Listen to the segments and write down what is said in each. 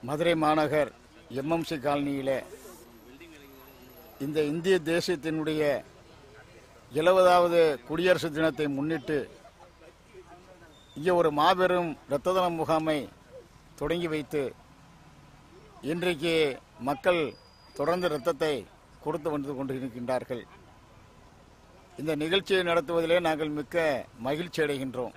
மதுரை மாநகர் எம்எம்சி காலனியில் இந்த இந்திய தேசியத்தினுடைய எழுபதாவது குடியரசு தினத்தை முன்னிட்டு இங்கே ஒரு மாபெரும் இரத்த தான முகாமை தொடங்கி வைத்து இன்றைக்கு மக்கள் தொடர்ந்து இரத்தத்தை கொடுத்து வந்து கொண்டிருக்கின்றார்கள் இந்த நிகழ்ச்சியை நடத்துவதிலே நாங்கள் மிக்க மகிழ்ச்சி அடைகின்றோம்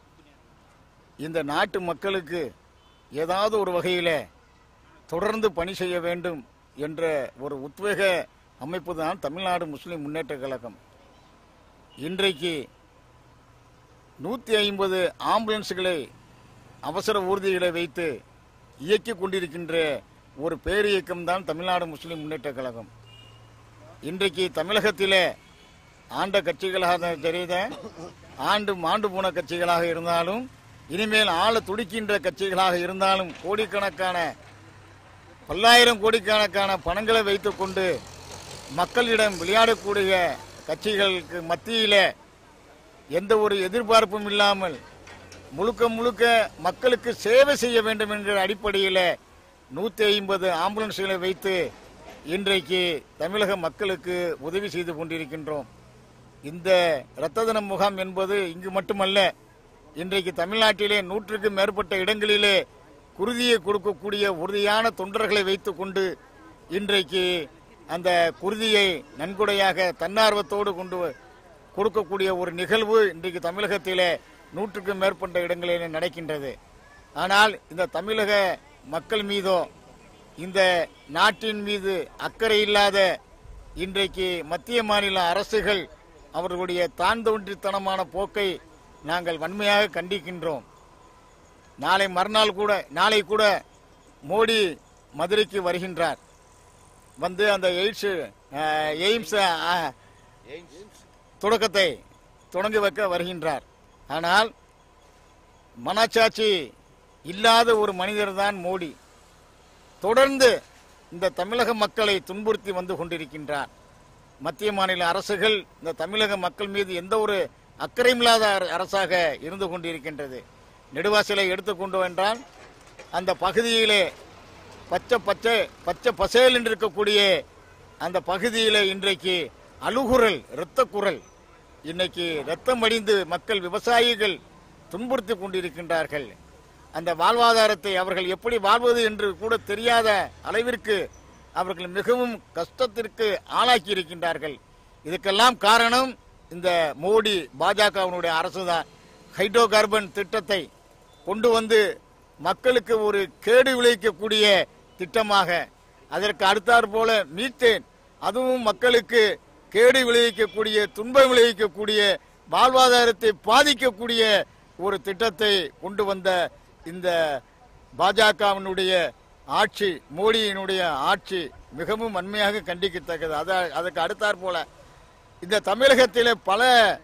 இந்த நாட்டு மக்களுக்கு ஏதாவது ஒரு வகையில் தொடர்ந்து பணி செய்ய வேண்டும் என்ற ஒரு உத்வேக அமைப்பு தான் தமிழ்நாடு முஸ்லிம் முன்னேற்ற கழகம் இன்றைக்கு நூற்றி ஐம்பது ஆம்புலன்ஸ்களை அவசர ஊர்திகளை வைத்து இயக்கிக் கொண்டிருக்கின்ற ஒரு பேரியக்கம் தான் தமிழ்நாடு முஸ்லிம் முன்னேற்ற கழகம் இன்றைக்கு தமிழகத்திலே ஆண்ட கட்சிகளாக தெரியுத ஆண்டு மாண்டு போன கட்சிகளாக இருந்தாலும் இனிமேல் ஆள துடிக்கின்ற கட்சிகளாக இருந்தாலும் கோடிக்கணக்கான பல்லாயிரம் கோடிக்கணக்கான பணங்களை வைத்துக்கொண்டு மக்களிடம் விளையாடக்கூடிய கட்சிகளுக்கு மத்தியில் எந்த ஒரு எதிர்பார்ப்பும் இல்லாமல் முழுக்க முழுக்க மக்களுக்கு சேவை செய்ய வேண்டும் என்கிற அடிப்படையில் நூற்றி ஐம்பது ஆம்புலன்ஸ்களை வைத்து இன்றைக்கு தமிழக மக்களுக்கு உதவி செய்து கொண்டிருக்கின்றோம் இந்த இரத்த தான முகாம் என்பது இங்கு மட்டுமல்ல இன்றைக்கு தமிழ்நாட்டிலே நூற்றுக்கும் மேற்பட்ட இடங்களிலே குருதியை கொடுக்கக்கூடிய உறுதியான தொண்டர்களை வைத்துக்கொண்டு இன்றைக்கு அந்த குருதியை நன்கொடையாக தன்னார்வத்தோடு கொண்டு வ- கொடுக்கக்கூடிய ஒரு நிகழ்வு இன்றைக்கு தமிழகத்திலே நூற்றுக்கும் மேற்பட்ட இடங்களிலே நடக்கின்றது ஆனால் இந்த தமிழக மக்கள் மீதோ இந்த நாட்டின் மீது அக்கறை இல்லாத இன்றைக்கு மத்திய மாநில அரசுகள் அவர்களுடைய தான் தோன்றித்தனமான போக்கை நாங்கள் வன்மையாக கண்டிக்கின்றோம் நாளை மறுநாள் கூட நாளை கூட மோடி மதுரைக்கு வருகின்றார் வந்து அந்த எய்ட்ஸ் அஹ், எய்ம்ஸ் அஹ், தொடக்கத்தை தொடங்கி வைக்க வருகின்றார் ஆனால் மனச்சாட்சி இல்லாத ஒரு மனிதர் தான் மோடி தொடர்ந்து இந்த தமிழக மக்களை துன்புறுத்தி வந்து கொண்டிருக்கின்றார் மத்திய மாநில அரசுகள் இந்த தமிழக மக்கள் மீது எந்த ஒரு அக்கறையும் இல்லாத அர- அரசாக இருந்து கொண்டிருக்கின்றது நெடுவாசலை எடுத்துக்கொண்டு என்றால் அந்த பகுதியிலே பச்சை பச்சை பச்சை பசேல் என்று இருக்கக்கூடிய அந்த பகுதியிலே இன்றைக்கு அழுகுரல் இரத்த குரல் இன்னைக்கு ரத்தம் வடிந்து மக்கள் விவசாயிகள் துன்புறுத்தி கொண்டிருக்கின்றார்கள் அந்த வாழ்வாதாரத்தை அவர்கள் எப்படி வாழ்வது என்று கூட தெரியாத அளவிற்கு அவர்கள் மிகவும் கஷ்டத்திற்கு ஆளாக்கி இருக்கின்றார்கள் இதுக்கெல்லாம் காரணம் இந்த மோடி பாஜகவினுடைய அரசுதான் ஹைட்ரோ கார்பன் திட்டத்தை கொண்டு வந்து மக்களுக்கு ஒரு கேடு விளைவிக்கக்கூடிய திட்டமாக அதற்கு அடுத்தாற் போல மீத்தேன் அதுவும் மக்களுக்கு கேடு விளைவிக்கக்கூடிய துன்பம் விளைவிக்கக்கூடிய வாழ்வாதாரத்தை பாதிக்கக்கூடிய ஒரு திட்டத்தை கொண்டு வந்த இந்த பாஜகவினுடைய ஆட்சி மோடியினுடைய ஆட்சி மிகவும் வன்மையாக கண்டிக்கத்தக்கது அத அதுக்கு அடுத்தாற் போல இந்த தமிழகத்திலே பல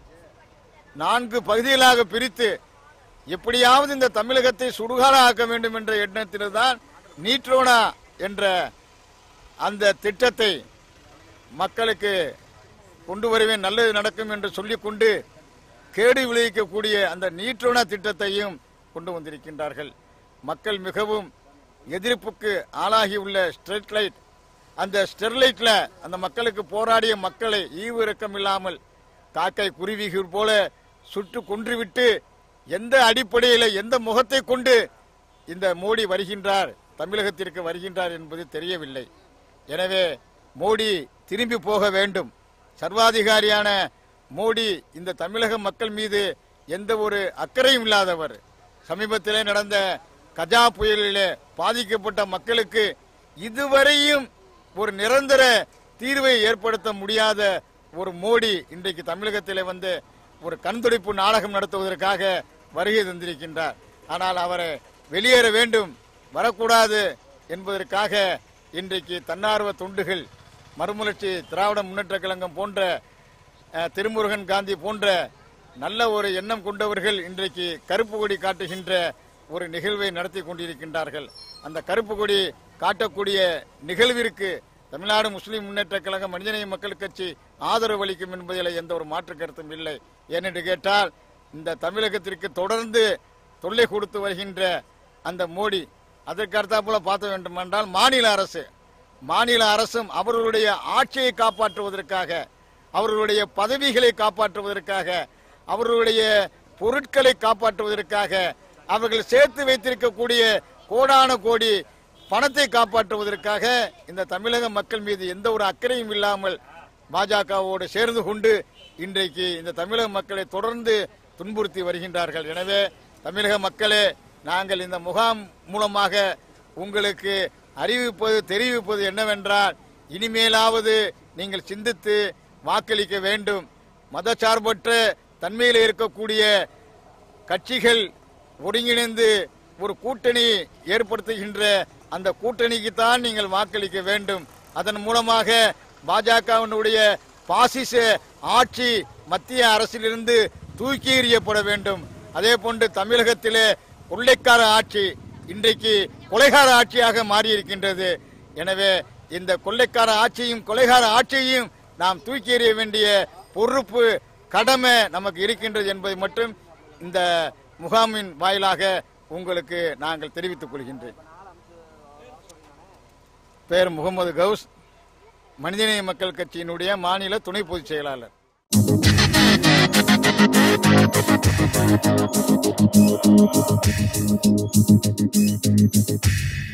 நான்கு பகுதிகளாக பிரித்து எப்படியாவது இந்த தமிழகத்தை சுடுகாட ஆக்க வேண்டும் என்ற எண்ணத்தில்தான் நீட்ரோனா என்ற அந்த திட்டத்தை மக்களுக்கு கொண்டு வருவேன் நல்லது நடக்கும் என்று சொல்லிக்கொண்டு கேடு விளைவிக்கக்கூடிய அந்த நீட்ரோனா திட்டத்தையும் கொண்டு வந்திருக்கின்றார்கள் மக்கள் மிகவும் எதிர்ப்புக்கு ஆளாகியுள்ள ஸ்ட்ரெட் லைட் அந்த ஸ்டெர்லைட்ல அந்த மக்களுக்கு போராடிய மக்களை ஈவு இரக்கம் இல்லாமல் காக்கை குருவிகள் போல சுட்டு கொன்றுவிட்டு எந்த அடிப்படையில் எந்த முகத்தை கொண்டு இந்த மோடி வருகின்றார் தமிழகத்திற்கு வருகின்றார் என்பது தெரியவில்லை எனவே மோடி திரும்பி போக வேண்டும் சர்வாதிகாரியான மோடி இந்த தமிழக மக்கள் மீது எந்த ஒரு அக்கறையும் இல்லாதவர் சமீபத்திலே நடந்த கஜா புயலிலே பாதிக்கப்பட்ட மக்களுக்கு இதுவரையும் ஒரு நிரந்தர தீர்வை ஏற்படுத்த முடியாத ஒரு மோடி இன்றைக்கு தமிழகத்திலே வந்து ஒரு கண்துடைப்பு நாடகம் நடத்துவதற்காக வருகை தந்திருக்கின்றார் ஆனால் அவரை வெளியேற வேண்டும் வரக்கூடாது என்பதற்காக இன்றைக்கு தன்னார்வ தொண்டுகள் மறுமலர்ச்சி திராவிட முன்னேற்ற கழகம் போன்ற அஹ், திருமுருகன் காந்தி போன்ற நல்ல ஒரு எண்ணம் கொண்டவர்கள் இன்றைக்கு கருப்பு கொடி காட்டுகின்ற ஒரு நிகழ்வை நடத்தி கொண்டிருக்கின்றார்கள் அந்த கருப்பு கொடி காட்டக்கூடிய நிகழ்விற்கு தமிழ்நாடு முஸ்லிம் முன்னேற்ற கழகம் மனிதநேய மக்கள் கட்சி ஆதரவு அளிக்கும் என்பதில் எந்த ஒரு மாற்று கருத்தும் இல்லை ஏனென்று கேட்டால் இந்த தமிழகத்திற்கு தொடர்ந்து தொல்லை கொடுத்து வருகின்ற அந்த மோடி அதற்கு அடுத்தாப்புல பார்த்த வேண்டும் என்றால் மாநில அரசு மாநில அரசும் அவர்களுடைய ஆட்சியை காப்பாற்றுவதற்காக அவர்களுடைய பதவிகளை காப்பாற்றுவதற்காக அவர்களுடைய பொருட்களை காப்பாற்றுவதற்காக அவர்கள் சேர்த்து வைத்திருக்கக்கூடிய கோடான கோடி பணத்தை காப்பாற்றுவதற்காக இந்த தமிழக மக்கள் மீது எந்த ஒரு அக்கறையும் இல்லாமல் பாஜகவோடு சேர்ந்து கொண்டு இன்றைக்கு இந்த தமிழக மக்களை தொடர்ந்து துன்புறுத்தி வருகின்றார்கள் எனவே தமிழக மக்களே நாங்கள் இந்த முகாம் மூலமாக உங்களுக்கு அறிவிப்பது தெரிவிப்பது என்னவென்றால் இனிமேலாவது நீங்கள் சிந்தித்து வாக்களிக்க வேண்டும் மதச்சார்பற்ற தன்மையில் இருக்கக்கூடிய கட்சிகள் ஒருங்கிணைந்து ஒரு கூட்டணி ஏற்படுத்துகின்ற அந்த கூட்டணிக்கு தான் நீங்கள் வாக்களிக்க வேண்டும் அதன் மூலமாக பாஜகவினுடைய பாசிச ஆட்சி மத்திய அரசிலிருந்து தூக்கி எறியப்பட வேண்டும் அதே போன்று தமிழகத்திலே கொள்ளைக்கார ஆட்சி இன்றைக்கு கொலைகார ஆட்சியாக மாறியிருக்கின்றது எனவே இந்த கொள்ளைக்கார ஆட்சியும் கொலைகார ஆட்சியையும் நாம் தூக்கி எறிய வேண்டிய பொறுப்பு கடமை நமக்கு இருக்கின்றது என்பதை மட்டும் இந்த முகாமின் வாயிலாக உங்களுக்கு நாங்கள் தெரிவித்துக் கொள்கின்றேன் பேர் முகமது கவுஸ் மனிதநேய மக்கள் கட்சியினுடைய மாநில துணை பொதுச் செயலாளர் Thank you.